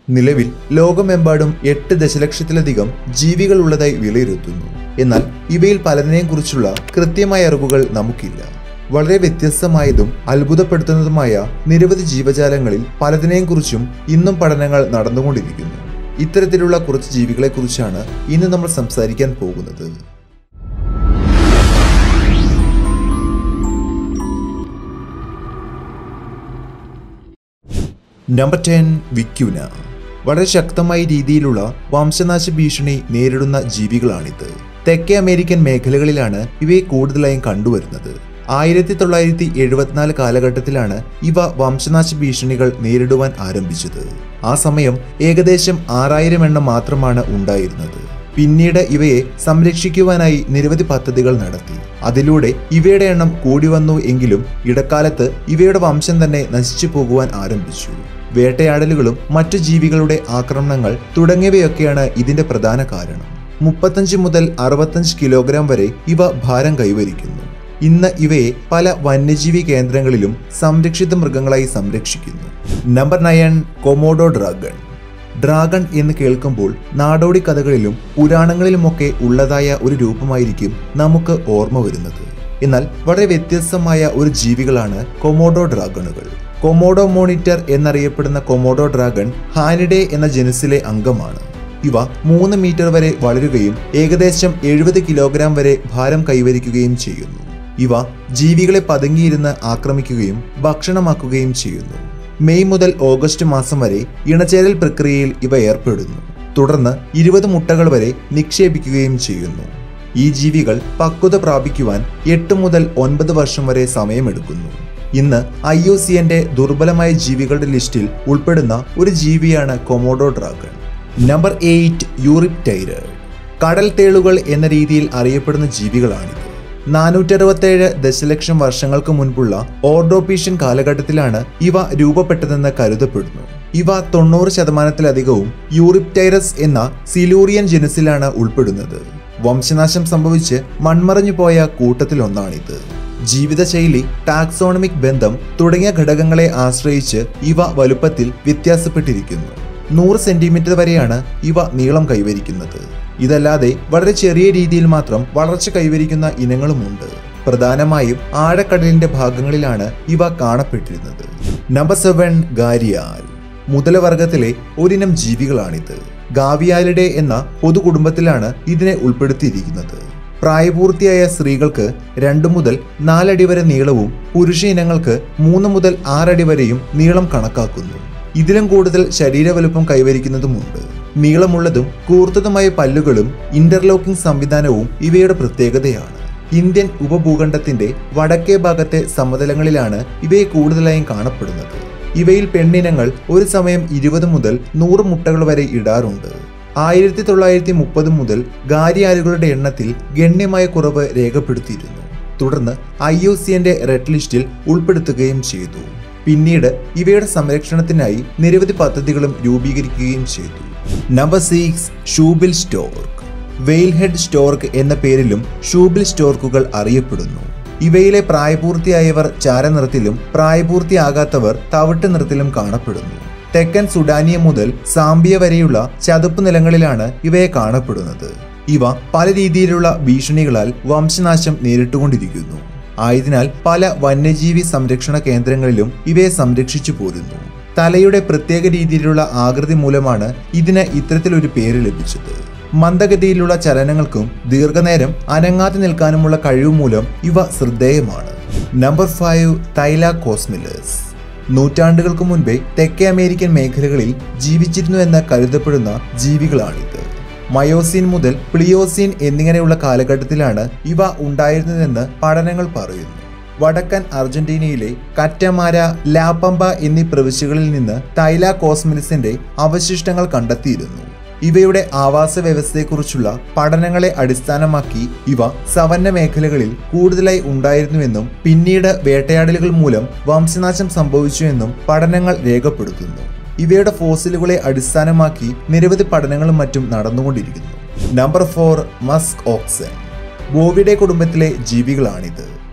നിലവിൽ ലോകമെമ്പാടും എട്ട് ദശലക്ഷത്തിലധികം ജീവികൾ ഉള്ളതായി വിലയിരുത്തുന്നു എന്നാൽ ഇവയിൽ പലതിനെയും കുറിച്ചുള്ള കൃത്യമായ അറിവുകൾ നമുക്കില്ല വളരെ വ്യത്യസ്തമായതും അത്ഭുതപ്പെടുത്തുന്നതുമായ നിരവധി ജീവജാലങ്ങളിൽ പലതിനെയും കുറിച്ചും ഇന്നും പഠനങ്ങൾ നടന്നുകൊണ്ടിരിക്കുന്നു ഇത്തരത്തിലുള്ള കുറച്ച് ജീവികളെക്കുറിച്ചാണ് ഇന്ന് നമ്മൾ സംസാരിക്കാൻ പോകുന്നത് നമ്പർ ടെൻ വിക്യുന വളരെ ശക്തമായ രീതിയിലുള്ള വംശനാശ ഭീഷണി നേരിടുന്ന ജീവികളാണിത് തെക്കേ അമേരിക്കൻ മേഖലകളിലാണ് ഇവയെ കൂടുതലായും കണ്ടുവരുന്നത് ആയിരത്തി തൊള്ളായിരത്തി എഴുപത്തിനാല് കാലഘട്ടത്തിലാണ് ഇവ വംശനാശ ഭീഷണികൾ നേരിടുവാൻ ആരംഭിച്ചത് ആ സമയം ഏകദേശം ആറായിരം എണ്ണം മാത്രമാണ് ഉണ്ടായിരുന്നത് പിന്നീട് ഇവയെ സംരക്ഷിക്കുവാനായി നിരവധി പദ്ധതികൾ നടത്തി അതിലൂടെ ഇവയുടെ എണ്ണം കൂടി വന്നു എങ്കിലും ഇടക്കാലത്ത് ഇവയുടെ വംശം തന്നെ നശിച്ചു പോകുവാൻ ആരംഭിച്ചു വേട്ടയാടലുകളും മറ്റു ജീവികളുടെ ആക്രമണങ്ങൾ തുടങ്ങിയവയൊക്കെയാണ് ഇതിന്റെ പ്രധാന കാരണം മുപ്പത്തഞ്ച് മുതൽ അറുപത്തഞ്ച് കിലോഗ്രാം വരെ ഇവ ഭാരം കൈവരിക്കുന്നു ഇന്ന് ഇവയെ പല വന്യജീവി കേന്ദ്രങ്ങളിലും സംരക്ഷിത മൃഗങ്ങളായി സംരക്ഷിക്കുന്നു number nine Komodo dragon dragon എന്ന് കേൾക്കുമ്പോൾ നാടോടി കഥകളിലും പുരാണങ്ങളിലുമൊക്കെ ഉള്ളതായ ഒരു രൂപമായിരിക്കും നമുക്ക് ഓർമ്മ വരുന്നത് എന്നാൽ വളരെ വ്യത്യസ്തമായ ഒരു ജീവികളാണ് കൊമോഡോ ഡ്രാഗണുകൾ കൊമോഡോ മോണിറ്റർ എന്നറിയപ്പെടുന്ന കൊമോഡോ ഡ്രാഗൺ ഹാനിഡേ എന്ന ജനുസിലെ അംഗമാണ് ഇവ മൂന്ന് മീറ്റർ വരെ വളരുകയും ഏകദേശം എഴുപത് കിലോഗ്രാം വരെ ഭാരം കൈവരിക്കുകയും ചെയ്യുന്നു ഇവ ജീവികളെ പതുങ്ങിയിരുന്ന് ആക്രമിക്കുകയും ഭക്ഷണമാക്കുകയും ചെയ്യുന്നു മെയ് മുതൽ ഓഗസ്റ്റ് മാസം വരെ ഇണചേരൽ പ്രക്രിയയിൽ ഇവ ഏർപ്പെടുന്നു തുടർന്ന് ഇരുപത് മുട്ടകൾ വരെ നിക്ഷേപിക്കുകയും ചെയ്യുന്നു ഈ ജീവികൾ പക്വത പ്രാപിക്കുവാൻ എട്ട് മുതൽ ഒൻപത് വർഷം വരെ സമയമെടുക്കുന്നു ഇന്ന് ഐ യു സി എന്റെ ദുർബലമായ ജീവികളുടെ ലിസ്റ്റിൽ ഉൾപ്പെടുന്ന ഒരു ജീവിയാണ് കൊമോഡോ ഡ്രാഗൺ നമ്പർ എയ്റ്റ് യൂറിപ്റ്റൈറർ കടൽ തേളുകൾ എന്ന രീതിയിൽ അറിയപ്പെടുന്ന ജീവികളാണിത് നാനൂറ്ററുപത്തേഴ് ദശലക്ഷം വർഷങ്ങൾക്ക് മുൻപുള്ള ഓർഡോപീഷ്യൻ കാലഘട്ടത്തിലാണ് ഇവ രൂപപ്പെട്ടതെന്ന് കരുതപ്പെടുന്നു ഇവ തൊണ്ണൂറ് ശതമാനത്തിലധികവും യൂറിപ്റ്റൈറസ് എന്ന സിലൂറിയൻ ജനുസിലാണ് ഉൾപ്പെടുന്നത് വംശനാശം സംഭവിച്ച് മൺമറഞ്ഞു പോയ കൂട്ടത്തിലൊന്നാണിത് ജീവിതശൈലി ടാക്സോണമിക് ബന്ധം തുടങ്ങിയ ഘടകങ്ങളെ ആശ്രയിച്ച് ഇവ വലുപ്പത്തിൽ വ്യത്യാസപ്പെട്ടിരിക്കുന്നു നൂറ് സെന്റിമീറ്റർ വരെയാണ് ഇവ നീളം കൈവരിക്കുന്നത് ഇതല്ലാതെ വളരെ ചെറിയ രീതിയിൽ മാത്രം വളർച്ച കൈവരിക്കുന്ന ഇനങ്ങളുമുണ്ട് പ്രധാനമായും ആഴക്കടലിന്റെ ഭാഗങ്ങളിലാണ് ഇവ കാണപ്പെട്ടിരുന്നത് നമ്പർ സെവൻ ഗാരിയാൽ മുതലവർഗത്തിലെ ഒരിനം ജീവികളാണിത് ഗാവിയാലിഡെ എന്ന പൊതുകുടുംബത്തിലാണ് ഇതിനെ ഉൾപ്പെടുത്തിയിരിക്കുന്നത് പ്രായപൂർത്തിയായ സ്ത്രീകൾക്ക് രണ്ടു മുതൽ നാലടി വരെ നീളവും പുരുഷ ഇനങ്ങൾക്ക് മൂന്ന് മുതൽ ആറടി വരെയും നീളം കണക്കാക്കുന്നു ഇതിലും കൂടുതൽ ശരീരവലുപ്പം കൈവരിക്കുന്നതുമുണ്ട് നീളമുള്ളതും കൂർത്തതുമായ പല്ലുകളും ഇന്റർലോക്കിംഗ് സംവിധാനവും ഇവയുടെ പ്രത്യേകതയാണ് ഇന്ത്യൻ ഉപഭൂഖണ്ഡത്തിന്റെ വടക്കേ ഭാഗത്തെ സമതലങ്ങളിലാണ് ഇവയെ കൂടുതലായും കാണപ്പെടുന്നത് ഇവയിൽ പെണ്ണിനങ്ങൾ ഒരു സമയം ഇരുപത് മുതൽ നൂറ് മുട്ടകൾ വരെ ഇടാറുണ്ട് ആയിരത്തി തൊള്ളായിരത്തി മുപ്പത് മുതൽ ഗാരിയാലുകളുടെ എണ്ണത്തിൽ ഗണ്യമായ കുറവ് രേഖപ്പെടുത്തിയിരുന്നു തുടർന്ന് ഐ യു സിന്റെ റെഡ് ലിസ്റ്റിൽ ഉൾപ്പെടുത്തുകയും ചെയ്തു പിന്നീട് ഇവയുടെ സംരക്ഷണത്തിനായി നിരവധി പദ്ധതികളും രൂപീകരിക്കുകയും ചെയ്തു number six shoebill stork whale head stork എന്ന പേരിലും ഷൂബിൽ സ്റ്റോർക്കുകൾ അറിയപ്പെടുന്നു ഇവയിലെ പ്രായപൂർത്തിയായവർ ചാരനിറത്തിലും പ്രായപൂർത്തിയാകാത്തവർ തവിട്ട് നിറത്തിലും കാണപ്പെടുന്നു തെക്കൻ സുഡാനിയ മുതൽ സാംബിയ വരെയുള്ള ചതുപ്പ് നിലങ്ങളിലാണ് ഇവയെ കാണപ്പെടുന്നത് ഇവ പല രീതിയിലുള്ള ഭീഷണികളാൽ വംശനാശം നേരിട്ടുകൊണ്ടിരിക്കുന്നു ആയതിനാൽ പല വന്യജീവി സംരക്ഷണ കേന്ദ്രങ്ങളിലും ഇവയെ സംരക്ഷിച്ചു പോരുന്നു തലയുടെ പ്രത്യേക രീതിയിലുള്ള ആകൃതി മൂലമാണ് ഇതിന് ഇത്തരത്തിലൊരു പേര് ലഭിച്ചത് മന്ദഗതിയിലുള്ള ചലനങ്ങൾക്കും ദീർഘനേരം അനങ്ങാതെ നിൽക്കാനുമുള്ള കഴിവ് മൂലം ഇവ ശ്രദ്ധേയമാണ് നമ്പർ ഫൈവ് തൈല കോസ്മിലസ് നൂറ്റാണ്ടുകൾക്ക് മുൻപേ തെക്കേ അമേരിക്കൻ മേഖലകളിൽ ജീവിച്ചിരുന്നു എന്ന് കരുതപ്പെടുന്ന ജീവികളാണിത് മയോസീൻ മുതൽ പ്ലിയോസീൻ എന്നിങ്ങനെയുള്ള കാലഘട്ടത്തിലാണ് ഇവ ഉണ്ടായിരുന്നതെന്ന് പഠനങ്ങൾ പറയുന്നു വടക്കൻ അർജന്റീനയിലെ കറ്റമാര ലാപ്പമ്പ എന്നീ പ്രവിശ്യകളിൽ നിന്ന് തൈല കോസ്മിലിസിന്റെ അവശിഷ്ടങ്ങൾ കണ്ടെത്തിയിരുന്നു ഇവയുടെ ആവാസ വ്യവസ്ഥയെക്കുറിച്ചുള്ള പഠനങ്ങളെ അടിസ്ഥാനമാക്കി ഇവ സവന്ന മേഖലകളിൽ കൂടുതലായി ഉണ്ടായിരുന്നുവെന്നും പിന്നീട് വേട്ടയാടലുകൾ മൂലം വംശനാശം സംഭവിച്ചുവെന്നും പഠനങ്ങൾ രേഖപ്പെടുത്തുന്നു ഇവയുടെ ഫോസിലുകളെ അടിസ്ഥാനമാക്കി നിരവധി പഠനങ്ങളും മറ്റും നടന്നുകൊണ്ടിരിക്കുന്നു number four musk oxen Bovidae കുടുംബത്തിലെ ജീവികളാണിത്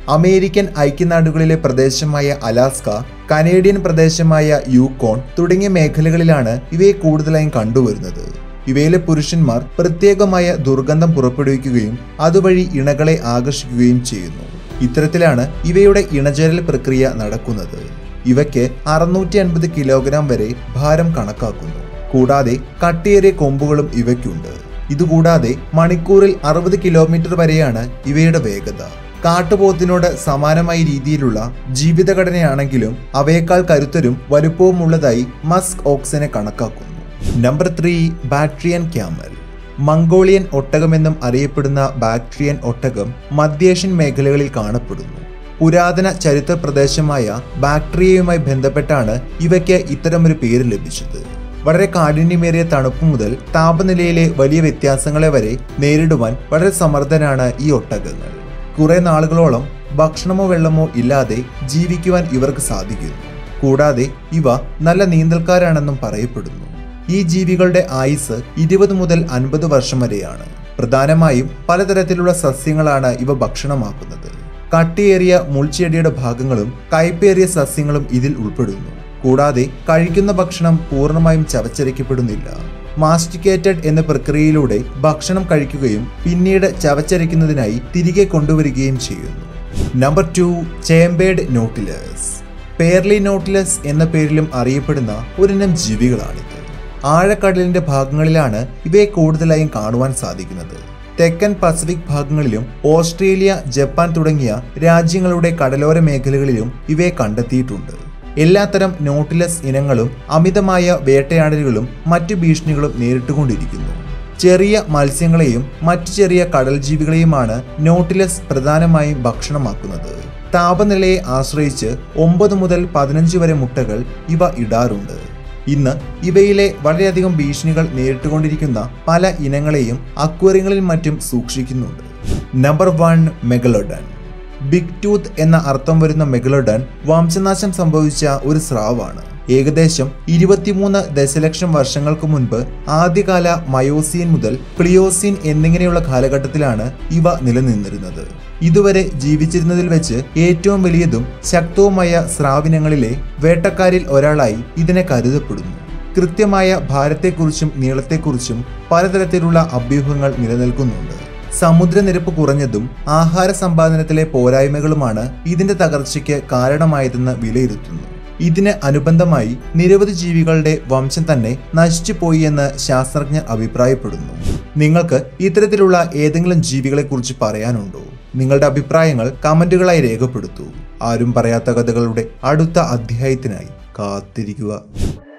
അമേരിക്കൻ ഐക്യനാടുകളിലെ പ്രദേശമായ അലാസ്ക കനേഡിയൻ പ്രദേശമായ യൂക്കോൺ തുടങ്ങിയ മേഖലകളിലാണ് ഇവയെ കൂടുതലായും കണ്ടുവരുന്നത് ഇവയിലെ പുരുഷന്മാർ പ്രത്യേകമായ ദുർഗന്ധം പുറപ്പെടുവിക്കുകയും അതുവഴി ഇണകളെ ആകർഷിക്കുകയും ചെയ്യുന്നു ഇത്തരത്തിലാണ് ഇവയുടെ ഇണചേരൽ പ്രക്രിയ നടക്കുന്നത് ഇവയ്ക്ക് അറുന്നൂറ്റി അൻപത് കിലോഗ്രാം വരെ ഭാരം കണക്കാക്കുന്നു കൂടാതെ കട്ടിയേറിയ കൊമ്പുകളും ഇവയ്ക്കുണ്ട് ഇതുകൂടാതെ മണിക്കൂറിൽ അറുപത് കിലോമീറ്റർ വരെയാണ് ഇവയുടെ വേഗത കാട്ടുപോത്തിനോട് സമാനമായ രീതിയിലുള്ള ജീവിതഘടനയാണെങ്കിലും അവയേക്കാൾ കരുത്തരും വലുപ്പവുമുള്ളതായി മസ്ക് ഓക്സിനെ കണക്കാക്കുന്നു number three Bactrian camel Mongolian ഒട്ടകമെന്നും അറിയപ്പെടുന്ന ബാക്ട്രിയൻ ഒട്ടകം മധ്യേഷ്യൻ മേഖലകളിൽ കാണപ്പെടുന്നു പുരാതന ചരിത്ര പ്രദേശമായ ബാക്ട്രിയയുമായി ബന്ധപ്പെട്ടാണ് ഇവയ്ക്ക് ഇത്തരമൊരു പേര് ലഭിച്ചത് വളരെ കാഠിന്യമേറിയ തണുപ്പ് മുതൽ താപനിലയിലെ വലിയ വ്യത്യാസങ്ങളെ വരെ നേരിടുവാൻ വളരെ സമർത്ഥനാണ് ഈ ഒട്ടകങ്ങൾ കുറെ നാളുകളോളം ഭക്ഷണമോ വെള്ളമോ ഇല്ലാതെ ജീവിക്കുവാൻ ഇവർക്ക് സാധിക്കുന്നു കൂടാതെ ഇവ നല്ല നീന്തൽക്കാരാണെന്നും പറയപ്പെടുന്നു ഈ ജീവികളുടെ ആയുസ് ഇരുപത് മുതൽ അൻപത് വർഷം വരെയാണ് പ്രധാനമായും പലതരത്തിലുള്ള സസ്യങ്ങളാണ് ഇവ ഭക്ഷണമാക്കുന്നത് കട്ടിയേറിയ മുൾച്ചെടിയുടെ ഭാഗങ്ങളും കയ്പേറിയ സസ്യങ്ങളും ഇതിൽ ഉൾപ്പെടുന്നു കൂടാതെ കഴിക്കുന്ന ഭക്ഷണം പൂർണ്ണമായും ചവച്ചരയ്ക്കപ്പെടുന്നില്ല മാസ്റ്റിക്കേറ്റഡ് എന്ന പ്രക്രിയയിലൂടെ ഭക്ഷണം കഴിക്കുകയും പിന്നീട് ചവച്ചരയ്ക്കുന്നതിനായി തിരികെ കൊണ്ടുവരികയും ചെയ്യുന്നു number two chambered nautilus pearly nautilus എന്ന പേരിലും അറിയപ്പെടുന്ന ഒരിനം ജീവികളാണിത് ആഴക്കടലിന്റെ ഭാഗങ്ങളിലാണ് ഇവയെ കൂടുതലായും കാണുവാൻ സാധിക്കുന്നത് തെക്കൻ പസഫിക് ഭാഗങ്ങളിലും ഓസ്ട്രേലിയ ജപ്പാൻ തുടങ്ങിയ രാജ്യങ്ങളുടെ കടലോര മേഖലകളിലും ഇവയെ കണ്ടെത്തിയിട്ടുണ്ട് എല്ലാത്തരം നോട്ടിലസ് ഇനങ്ങളും അമിതമായ വേട്ടയാടലുകളും മറ്റു ഭീഷണികളും നേരിട്ടുകൊണ്ടിരിക്കുന്നു ചെറിയ മത്സ്യങ്ങളെയും മറ്റു ചെറിയ കടൽ ജീവികളെയുമാണ് നോട്ടിലസ് പ്രധാനമായും ഭക്ഷണമാക്കുന്നത് താപനിലയെ ആശ്രയിച്ച് ഒമ്പത് മുതൽ പതിനഞ്ച് വരെ മുട്ടകൾ ഇവ ഇടാറുണ്ട് ഇന്ന് ഇവയിലെ വളരെയധികം ഭീഷണികൾ നേരിട്ടുകൊണ്ടിരിക്കുന്ന പല ഇനങ്ങളെയും അക്വേറിയങ്ങളിൽ മറ്റും സൂക്ഷിക്കുന്നുണ്ട് number one megalodon big tooth എന്ന അർത്ഥം വരുന്ന മെഗലോഡൻ വംശനാശം സംഭവിച്ച ഒരു സ്രാവാണ് ഏകദേശം ഇരുപത്തിമൂന്ന് ദശലക്ഷം വർഷങ്ങൾക്ക് മുൻപ് ആദ്യകാല മയോസീൻ മുതൽ പ്ലിയോസീൻ എന്നിങ്ങനെയുള്ള കാലഘട്ടത്തിലാണ് ഇവ നിലനിന്നിരുന്നത് ഇതുവരെ ജീവിച്ചിരുന്നതിൽ വെച്ച് ഏറ്റവും വലിയതും ശക്തവുമായ സ്രാവിനങ്ങളിലെ വേട്ടക്കാരിൽ ഒരാളായി ഇതിനെ കരുതപ്പെടുന്നു കൃത്യമായ ഭാരത്തെക്കുറിച്ചും നീളത്തെക്കുറിച്ചും പലതരത്തിലുള്ള അഭ്യൂഹങ്ങൾ നിലനിൽക്കുന്നുണ്ട് സമുദ്രനിരപ്പ് കുറഞ്ഞതും ആഹാര സമ്പാദനത്തിലെ പോരായ്മകളുമാണ് ഇതിന്റെ തകർച്ചയ്ക്ക് കാരണമായതെന്ന് വിലയിരുത്തുന്നു ഇതിന് അനുബന്ധമായി നിരവധി ജീവികളുടെ വംശം തന്നെ നശിച്ചുപോയി എന്ന് ശാസ്ത്രജ്ഞർ അഭിപ്രായപ്പെടുന്നു നിങ്ങൾക്ക് ഇത്തരത്തിലുള്ള ഏതെങ്കിലും ജീവികളെക്കുറിച്ച് പറയാനുണ്ടോ നിങ്ങളുടെ അഭിപ്രായങ്ങൾ കമന്റുകളായി രേഖപ്പെടുത്തൂ ആരും പറയാത്ത കഥകളുടെ അടുത്ത അധ്യായത്തിനായി കാത്തിരിക്കുക